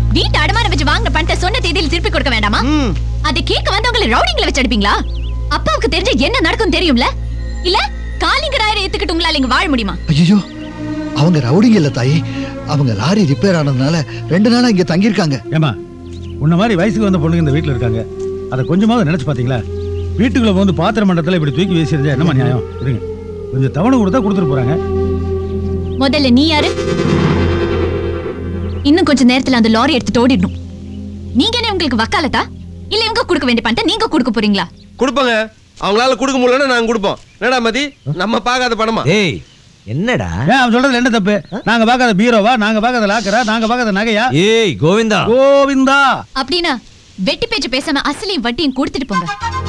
வீட்டு அடமானம் வச்சு வாங்கின பணத்தை சொன்ன தேதியில் திருப்பி கொடுக்க வேண்டாமா ம் அதை கேட்க வந்தவங்களை ரவுடிங்களை வச்சு அடிப்பீங்களா அப்பாவுக்கு தெரிஞ்ச என்ன நடக்கும் தெரியும்ல இல்ல காலிங்கராயிரம் ஏத்துக்கிட்டு உங்களால இங்க வாழ முடியுமா ஐயோ அவங்க ரவுடிங்க இல்ல தாயி அவங்க லாரி ரிப்பேர் ஆனதுனால ரெண்டு நாளா இங்க தங்கியிருக்காங்க ஏமா உன்ன மாதிரி வயசுக்கு வந்த பொண்ணுங்க இந்த வீட்டில் இருக்காங்க அதை கொஞ்சமாவது நினைச்சு பார்த்தீங்களா வீட்டுக்குள்ள வந்து பாத்திர மண்டலத்தில் இப்படி தூக்கி வீசிருந்தா என்னமா நியாயம் இருங்க கொஞ்சம் தவணை கொடுத்தா கொடுத்துட்டு போறாங்க முதல்ல நீ யாரு இன்னும் கொஞ்ச நேரத்துல அந்த லாரி எடுத்துட்டு ஓடிடணும் நீங்க என்ன உங்களுக்கு வக்காலத்தா இல்ல இவங்க கொடுக்க வேண்டிய பணத்தை நீங்க கொடுக்க போறீங்களா கொடுப்போங்க அவங்களால கொடுக்க முடியலன்னா நாங்க கொடுப்போம் என்னடா மதி நம்ம பார்க்காத பணமா ஏய் என்னடா ஏன் அவன் சொல்றது என்ன தப்பு நாங்க பார்க்காத பீரோவா நாங்க பார்க்காத லாக்கரா நாங்க பார்க்காத நகையா ஏய் கோவிந்தா கோவிந்தா அப்படின்னா வெட்டி பேச்சு பேசாம அசலையும் வட்டியும் கொடுத்துட்டு போங்க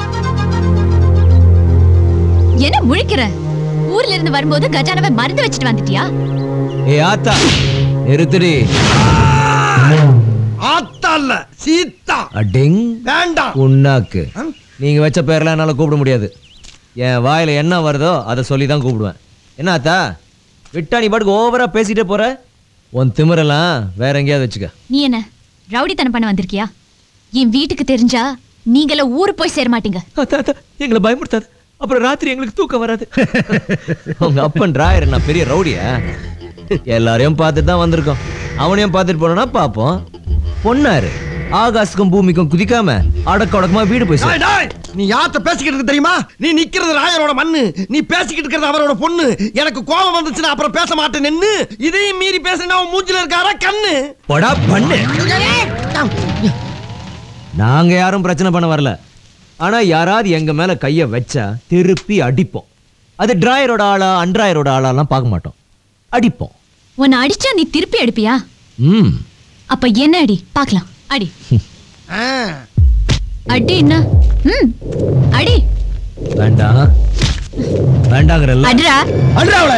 என்ன முழிக்கிற ஊர்ல இருந்து வரும்போது கஜானாவை மருந்து வச்சுட்டு வந்துட்டியா ஏய் ஆத்தா நிறுத்துடி ஆத்தா இல்ல சீத்தா அடிங் வேண்டாம் உண்ணாக்கு நீங்க வச்ச பேர்லாம் என்னால கூப்பிட முடியாது என் வாயில என்ன வருதோ அதை சொல்லி தான் கூப்பிடுவேன் என்ன ஆத்தா விட்டா நீ பாட்டுக்கு ஓவரா பேசிட்டே போற உன் திமிரெல்லாம் வேற எங்கேயாவது வச்சுக்க நீ என்ன ரவுடித்தனம் பண்ண வந்திருக்கியா என் வீட்டுக்கு தெரிஞ்சா நீங்கள ஊரு போய் சேர மாட்டீங்க அத்தா, அத்தா, எங்களை பயமுறுத்தாது அப்புறம் ராத்திரி எங்களுக்கு தூக்கம் வராது உங்க அப்பன் டிராயர் நான் பெரிய ரவுடியா எல்லாரையும் பார்த்துட்டு தான் வந்திருக்கோம் அவனையும் பார்த்துட்டு போனோம்னா பார்ப்போம் பொண்ணாரு ஆகாசுக்கும் பூமிக்கும் குதிக்காம அடக்க உடக்கமா வீடு போய் சேரு. டேய், டேய், நீ யார்கிட்ட பேசிக்கிட்டு இருக்க தெரியுமா நீ நிக்கிறது ராயரோட மண்ணு நீ பேசிக்கிட்டு இருக்கிறது அவரோட பொண்ணு எனக்கு கோபம் வந்துச்சுன்னா அப்புறம் பேச மாட்டேன் நின்னு இதையும் மீறி பேசினா அவன் மூஞ்சில இருக்காரா கண்ணு போடா பண்ணு நாங்க யாரும் பிரச்சனை பண்ண வரல ஆனா யாராவது எங்க மேல கைய வச்சா திருப்பி அடிப்போம் அது டிராயரோட ஆளா அன்றாயரோட ஆளாலாம் பார்க்க மாட்டோம் அடிப்போம் உன்னை அடிச்சா நீ திருப்பி அடிப்பியா ம் அப்ப என்ன அடி பார்க்கலாம் அடி ஆ. அடி என்ன ம் அடி வேண்டாம் வேண்டாங்கிறல்ல அடிடா அட்ரா அவளை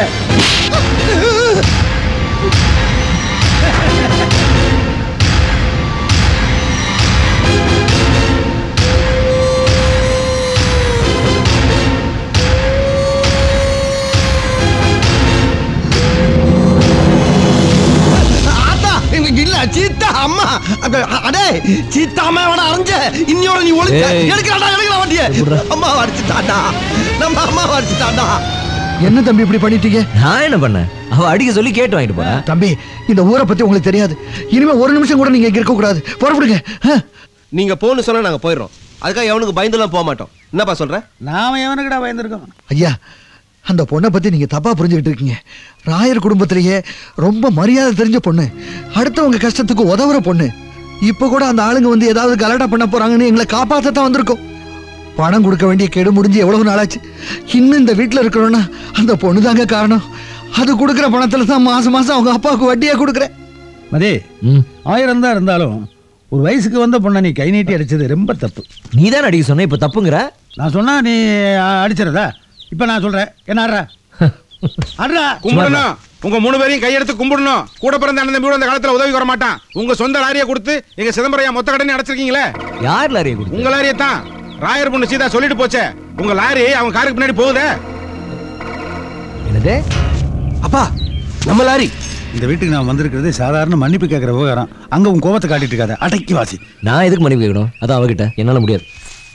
ஆத்தா எனக்கு இல்ல சீத்தா அம்மா அட- அடே சீத்தா அம்மா அவன அரைஞ்ச இன்னியோட நீ ஒளிச்ச ஏய். எடுக்கலாடா எடுக்கலாம் வண்டிய அம்மா அடிச்சுட்டாடா நம்ம அம்மா அடிச்சுட்டாடா என்ன தம்பி இப்படி பண்ணிட்டீங்க நான் என்ன பண்ணேன் அவ அடிக்க சொல்லி கேட்டு வாங்கிட்டு போறேன் தம்பி இந்த ஊரை பத்தி உங்களுக்கு தெரியாது இனிமே ஒரு நிமிஷம் கூட நீங்க இங்க இருக்க கூடாது புறப்படுங்க ஆ. நீங்க போன்னு சொன்னா நாங்க போயிடுறோம் அதுக்காக எவனுக்கு பயந்துலாம் போக மாட்டோம் என்னப்பா சொல்ற நாம எவனுக்குடா பயந்துருக்கோம் ஐயா அந்த பொண்ணை பத்தி நீங்க தப்பா புரிஞ்சுக்கிட்டு இருக்கீங்க ராயர் குடும்பத்திலேயே ரொம்ப மரியாதை தெரிஞ்ச பொண்ணு அடுத்தவங்க கஷ்டத்துக்கு உதவுற பொண்ணு இப்ப கூட அந்த ஆளுங்க வந்து ஏதாவது கலாட்டா பண்ண போறாங்கன்னு எங்களை காப்பாத்தத்தான் வந்திருக்கோம் பணம் கொடுக்க வேண்டிய கெடு முடிஞ்சு எவ்வளவு நாளாச்சு இன்னும் இந்த வீட்டுல இருக்கிறோன்னா அந்த பொண்ணு தாங்க காரணம் அது கொடுக்குற பணத்துல தான் மாசம் மாசம் அவங்க அப்பாவுக்கு வட்டியா கொடுக்குறேன் மதி ம் ஆயிரம் தான் இருந்தாலும் ஒரு வயசுக்கு வந்த பொண்ணை நீ கை நீட்டி அடிச்சது ரொம்ப தப்பு நீ தான் அடிக்க சொன்ன இப்ப தப்புங்கிற நான் சொன்னா நீ அ- அடிச்சிடறதா இப்ப நான் சொல்றேன் என்ன ஆடுறா ஆடுறா கும்பிடணும் உங்க மூணு பேரையும் கையெடுத்து கும்பிடணும் கூட பிறந்த அண்ணன் தம்பி அந்த காலத்துல உதவி வர மாட்டான் உங்க சொந்த லாரியை கொடுத்து எங்க சிதம்பரம் மொத்த கடனை அடைச்சிருக்கீங்களே யார் லாரியை கொடுத்து உங்க லாரியை தான் ராயர் பொண்ணு சீதா சொல்லிட்டு போச்சே உங்க லாரி அவங்க காருக்கு பின்னாடி போகுதே என்னது அப்பா நம்ம லாரி இந்த வீட்டுக்கு நான் வந்திருக்கிறது சாதாரண மன்னிப்பு கேட்கிற விவகாரம் அங்க உன் கோபத்தை காட்டிட்டு இருக்காத அடக்கி வாசி நான் எதுக்கு மன்னிப்பு கேட்கணும் அதான் அவகிட்ட என்னால முடியாது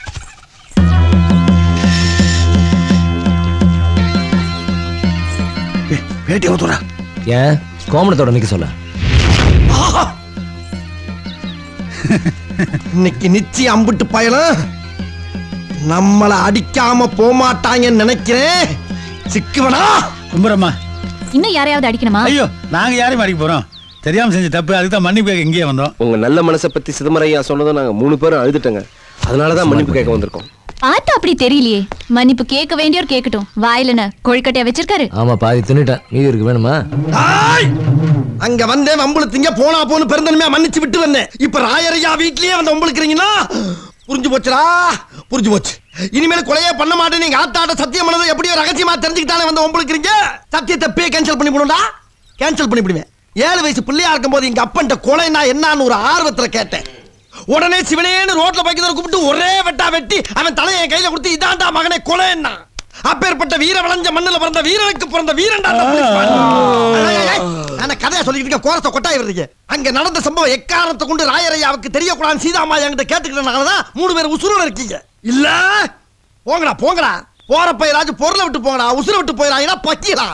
ஏய், வேட்டி ஊத்துறா ஏன் கோமணத்தோட நிக்க சொல்ல இன்னைக்கு நிச்சயம் அம்பிட்டு பயலும் நம்மள அடிக்காம போமாட்டாங்கன்னு நினைக்கிறேன் சிக்குவனா கும்புறம்மா இன்னும் யாரையாவது அடிக்கணுமா ஐயோ நாங்க யாரையும் அடிக்க போறோம் தெரியாம செஞ்ச தப்பு அதுக்கு தான் மன்னிப்பு கேட்க இங்கேயே வந்தோம் உங்க நல்ல மனசை பத்தி சிதம்பரையா சொன்னதும் நாங்க மூணு பேரும் அழுதுட்டோங்க அதனாலதான் மன்னிப்பு கேட்க வந்திருக்கோம் பார்த்தா அப்படி தெரியலையே மன்னிப்பு கேட்க வேண்டியோர் கேட்கட்டும் வாயில என்ன கொழுக்கட்டையா வச்சிருக்காரு ஆமா பாதி தின்னுட்டேன் மீதி இருக்கு வேணுமா ஆய்! அங்க வந்தேன் வம்புழுத்தீங்க போனா போன்னு பெருந்தன்மையா மன்னிச்சு விட்டு வந்தேன் இப்ப ராயரையா வீட்லயே வந்து வம்புழுக்கிறீங்கன்னா புரிஞ்சு போச்சுடா புரிஞ்சு போச்சு இனிமேல் கொலையே பண்ண மாட்டேன் நீங்க ஆத்தாட்ட சத்தியம் பண்ணது எப்படியோ ரகசியமா தெரிஞ்சுக்கிட்டாலே வந்து வம்புழுக்கிறீங்க சத்தியத்தை பே கேன்சல் பண்ணி போடுடா கேன்சல் பண்ணி விடுவேன் ஏழு வயசு பிள்ளையா இருக்கும்போது எங்க அப்பன்ட்ட கொலைனா என்னன்னு ஒரு ஆர்வத்துல கேட்டேன் உடனே சிவனேன்னு ரோட்ல பைக்கத்துல கூப்பிட்டு ஒரே வெட்டா வெட்டி அவன் தலையை என் கையில கொடுத்து இதான்டா மகனே கொலைன்னா அப்பேற்பட்ட வீர விளைஞ்ச மண்ணுல பிறந்த வீரனுக்கு பிறந்த வீரன்டா அந்த புலிஸ்வான். ஏய், ஏய், ஏய், நான் கதையா சொல்லிக்கிட்டு இருக்க கோரத்தை கொட்டாய் விடுறீங்க அங்க நடந்த சம்பவம் எக்காரணத்தை கொண்டு ராயரையாவுக்கு தெரியக்கூடாது சீதாமா என்கிட்ட கேட்டுக்கிட்டனாலதான் மூணு பேர் உசுரோட இருக்கீங்க இல்ல போங்கடா போங்கடா போறப்ப ஏதாச்சும் பொருளை விட்டு போங்கடா உசுரை விட்டு போயிடாங்கன்னா பக்கிடலாம்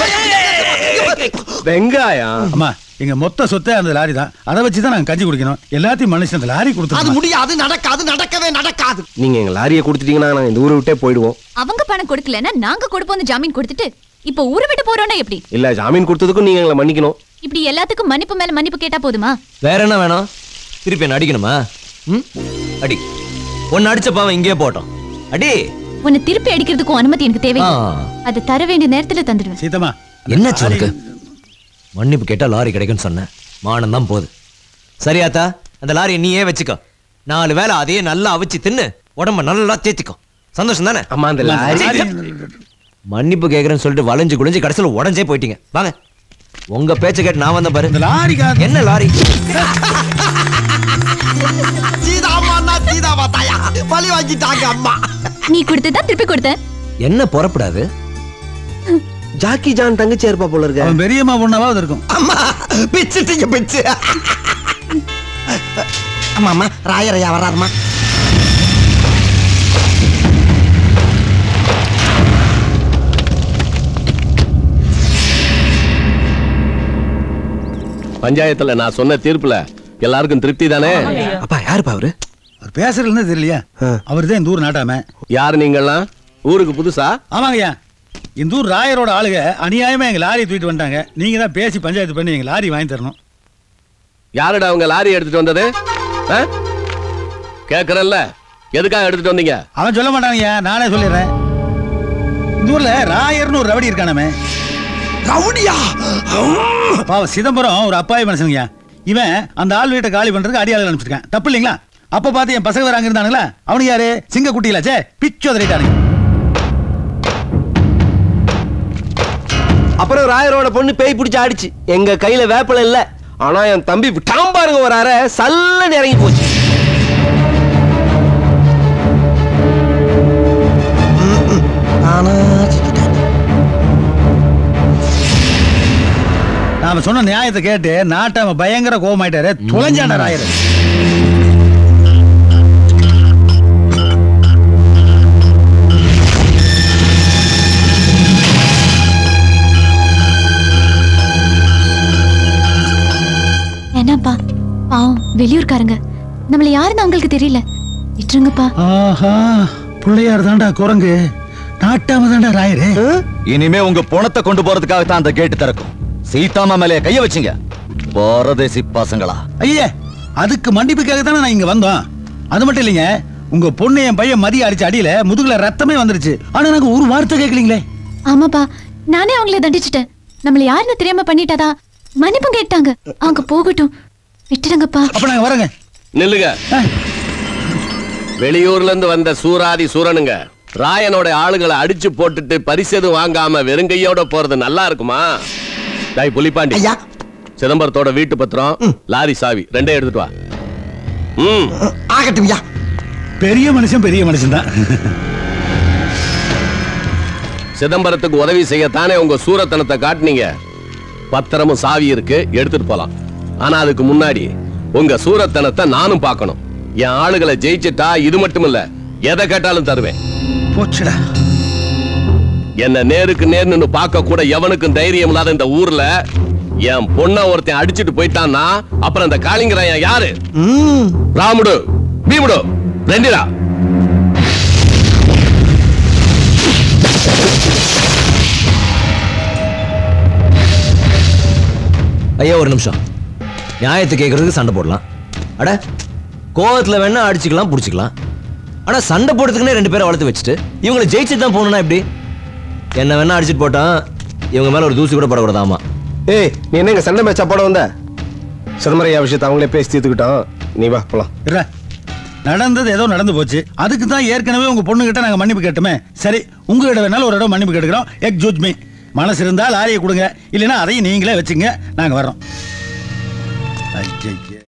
வெங்காயம் அம்மா எங்க மொத்த சொத்தே அந்த லாரி தான் அதை வச்சு தான் நாங்க கஞ்சி குடிக்கணும் எல்லாத்தையும் மனுஷன் அந்த லாரி அது கொடுத்து முடியாது நடக்காது நடக்கவே நடக்காது நீங்க எங்க லாரியை கொடுத்துட்டீங்கன்னா நாங்க இந்த ஊரை விட்டே போயிடுவோம் அவங்க பணம் கொடுக்கலன்னா நாங்க கொடுப்போம் ஜாமீன் கொடுத்துட்டு இப்போ ஊரை விட்டு போறோம்னா எப்படி இல்ல ஜாமீன் கொடுத்ததுக்கும் நீங்க எங்களை மன்னிக்கணும் இப்படி எல்லாத்துக்கும் மன்னிப்பு மேல மன்னிப்பு கேட்டா போதுமா வேற என்ன வேணும் திருப்பி என்ன அடிக்கணுமா ம் அடி ஒன்னு அடிச்ச பாவம் இங்கேயே போட்டோம் அடி உன்னை திருப்பி அடிக்கிறதுக்கும் அனுமதி எனக்கு தேவை ஆ. அது தர வேண்டிய நேரத்துல தந்துடுவேன் சீதம்மா என்னாச்சு உனக்கு மன்னிப்பு கேட்டா லாரி கிடைக்கும்னு சொன்னேன் மானம் தான் போகுது சரியாத்தா அந்த லாரியை நீயே வச்சுக்கோ நாலு வேளை அதையே நல்லா அவிச்சு தின்னு உடம்ப நல்லா தேத்திக்கோ சந்தோஷம் தானே அம்மா அந்த லாரி மன்னிப்பு கேக்குறேன்னு சொல்லிட்டு வளைஞ்சு குளிஞ்சு கடைசியில் உடஞ்சே போயிட்டீங்க வாங்க உங்க பேச்ச கேட்டு நான் வந்தேன் பாரு இந்த லாரிக்காக என்ன லாரி சீதாமா சீதாமா தாயா பழி வாங்கிட்டாங்க அம்மா நீ கொடுத்ததான் திருப்பி கொடுத்தேன் என்ன புறப்படாது ஜாக்கி ஜான் தங்கச்சி இருப்பா போல இருக்க அவன் பெரியம்மா பொண்ணாவது இருக்கும் அம்மா பிச்சுட்டீங்க பிச்சு அம்மா அம்மா ராயரையா வர்றாருமா பஞ்சாயத்துல நான் சொன்ன தீர்ப்புல எல்லாருக்கும் திருப்தி தானே அப்பா யாருப்பா அவரு அவர் பேசுறதுல தெரியலையா அவர் தான் இந்த ஊர் நாட்டாம யாரு நீங்கெல்லாம் ஊருக்கு புதுசா ஆமாங்கய்யா இந்த ஊர் ராயரோட ஆளுங்க அநியாயமா எங்க லாரி தூக்கிட்டு வந்துட்டாங்க நீங்க தான் பேசி பஞ்சாயத்து பண்ணி எங்க லாரி வாங்கி தரணும் யாருடா அவங்க லாரி எடுத்துட்டு வந்தது ஆ? கேக்குறேன்ல எதுக்காக எடுத்துட்டு வந்தீங்க அவன் சொல்ல மாட்டாங்கய்யா நானே சொல்லிடுறேன் இந்த ஊர்ல ராயர்னு ஒரு ரவடி இருக்கானமே ரவுடியா பாவம் சிதம்பரம் ஒரு அப்பாவி மனுஷனுங்கய்யா இவன் அந்த ஆள் வீட்டை காலி பண்றதுக்கு அடியாளர் அனுப்பிச்சிருக்கான் தப்பு இல்லைங்களா அப்ப பார்த்து என் பசங்க வேற அங்க இருந்தானுங்களா அவனுக்கு யாரு சிங்க குட்டியிலாச்சே பிச்சு உதறிட்டானுங்க அப்புறம் ராயரோட பொண்ணு பேய் பிடிச்சு ஆடிச்சு எங்க கையில வேப்பல இல்ல ஆனா என் தம்பி விட்டாம் பாருங்க வரார சல்லன்னு இறங்கி போச்சு நானா சிக்கிட்டேன் நாம சொன்ன நியாயத்தை கேட்டு நாட்டாம பயங்கர கோபமாயிட்டாரு துளைஞ்சாண்ட ராயர் என்னப்பா பாவம் வெளியூர்காரங்க நம்மள யாருன்னு அவங்களுக்கு தெரியல விட்டுருங்கப்பா ஆஹா பிள்ளையார் தாண்டா குரங்கு நாட்டாம தாண்டா ராயரு இனிமே உங்க பணத்தை கொண்டு போறதுக்காக தான் அந்த கேட்டு திறக்கும் சீதாமா மேலே கைய வச்சுங்க பாரதேசி பசங்களா ஐயே அதுக்கு மன்னிப்புக்காக தானே நான் இங்க வந்தோம் அது மட்டும் இல்லைங்க உங்க பொண்ணு என் பையன் மதிய அடிச்ச அடியில முதுகுல ரத்தமே வந்துருச்சு ஆனா நாங்க ஒரு வார்த்தை கேட்கலீங்களே ஆமாப்பா நானே அவங்கள தண்டிச்சிட்டேன் நம்மள யாருன்னு தெரியாம பண்ணிட்டாதா மன்னிப்பு கேட்டாங்க அவங்க போகட்டும் விட்டுடுங்கப்பா அப்ப நாங்க வரோங்க நில்லுங்க ஆ, வெளியூர்ல இருந்து வந்த சூராதி சூரனுங்க ராயனோட ஆளுகளை அடிச்சு போட்டுட்டு பரிசு எதுவும் வாங்காம வெறுங்கையோட போறது நல்லா இருக்குமா டாய் புலிப்பாண்டி ஐயா சிதம்பரத்தோட வீட்டு பத்திரம் லாரி சாவி ரெண்டே எடுத்துட்டு வா ம் ஆகட்டும் ஐயா பெரிய மனுஷன் பெரிய மனுஷன் தான் சிதம்பரத்துக்கு உதவி செய்யத்தானே உங்க சூரத்தனத்தை காட்டுனீங்க பத்திரமும் சாவி இருக்கு எடுத்துட்டு போலாம் ஆனா அதுக்கு முன்னாடி உங்க சூரத்தனத்தை நானும் பார்க்கணும் என் ஆளுகளை ஜெயிச்சிட்டா இது மட்டும் இல்ல எதை கேட்டாலும் தருவேன் போச்சுடா என்ன நேருக்கு நேர் நின்னு பார்க்க கூட எவனுக்கும் தைரியம் இல்லாத இந்த ஊர்ல என் பொண்ண ஒருத்தன் அடிச்சிட்டு போயிட்டான்னா அப்புறம் இந்த காளிங்கராயன் யாரு ம் ராமுடு பீமுடு ரெண்டிடா ஐயா ஒரு நிமிஷம் நியாயத்தை கேட்கறதுக்கு சண்டை போடலாம் அட கோவத்துல வேணா அடிச்சுக்கலாம் புடிச்சுக்கலாம் ஆனா சண்டை போடுறதுக்குன்னே ரெண்டு பேரை வளர்த்து வச்சுட்டு இவங்களை ஜெயிச்சு தான் போகணும்னா எப்படி என்ன வேணா அடிச்சுட்டு போட்டான் இவங்க மேல ஒரு தூசி கூட படக்கூடாதாமா ஏய் நீ என்ன இங்க சண்டை மேட்சா போட வந்த சிதம்பரையா விஷயத்தை அவங்களே பேசி தீர்த்துக்கிட்டோம் நீ வா போலாம் இருடா. நடந்தது ஏதோ நடந்து போச்சு அதுக்கு தான் ஏற்கனவே உங்க பொண்ணு கிட்ட நாங்க மன்னிப்பு கேட்டோமே சரி உங்ககிட்ட வேணாலும் ஒரு இடம் மன்னிப்பு கேட்டுக்கிறோம் எக் ஜூஜ் மீ மனசு இருந்தா லாரியை கொடுங்க இல்லைன்னா அதையும் நீங்களே வச்சுங்க நாங்க வர்றோம் ஐயையே.